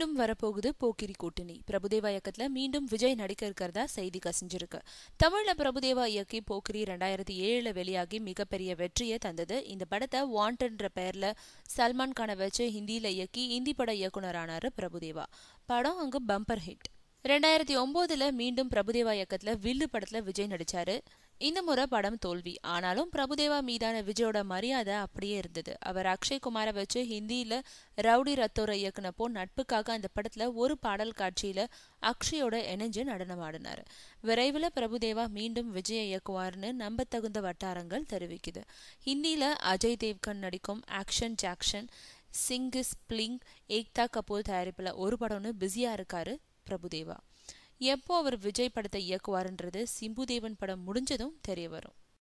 மீண்டும் வரப்போகுது போக்கிரி கூட்டணி பிரபுதேவா இயக்கத்துல மீண்டும் விஜய் நடிக்க இருக்கிறதா செய்தி கசிஞ்சிருக்கு தமிழ்ல பிரபுதேவா இயக்கி போக்கிரி ரெண்டாயிரத்தி ஏழுல வெளியாகி மிகப்பெரிய வெற்றியை தந்தது இந்த படத்தை வாண்டன்ற பெயர்ல சல்மான் கானை வச்சு ஹிந்தியில இயக்கி இந்தி பட இயக்குனரானாரு பிரபுதேவா படம் அங்கு பம்பர் ஹிட் ரெண்டாயிரத்தி ஒன்பதுல மீண்டும் பிரபுதேவா இயக்கத்துல வில்லு படத்துல விஜய் நடிச்சாரு இந்த முறை படம் தோல்வி ஆனாலும் பிரபுதேவா மீதான விஜயோட மரியாதை அப்படியே இருந்தது அவர் அக்ஷய் குமாரை வச்சு ஹிந்தியில ரவுடி ரத்தோரை இயக்குனப்போ நட்புக்காக அந்த படத்துல ஒரு பாடல் காட்சியில அக்ஷயோட இணைஞ்சு நடனம் ஆடினாரு விரைவில் பிரபுதேவா மீண்டும் விஜயை இயக்குவார்னு நம்பத்தகுந்த வட்டாரங்கள் தெரிவிக்குது ஹிந்தியில அஜய் தேவ்கன் நடிக்கும் ஆக்ஷன் ஜாக்ஷன் சிங்கிஸ் பிளிங் ஏக்தா கபூர் தயாரிப்புல ஒரு படம்னு பிஸியா இருக்காரு பிரபுதேவா எப்போ அவர் விஜய் படத்தை இயக்குவாருன்றது சிம்புதேவன் படம் முடிஞ்சதும் தெரிய வரும்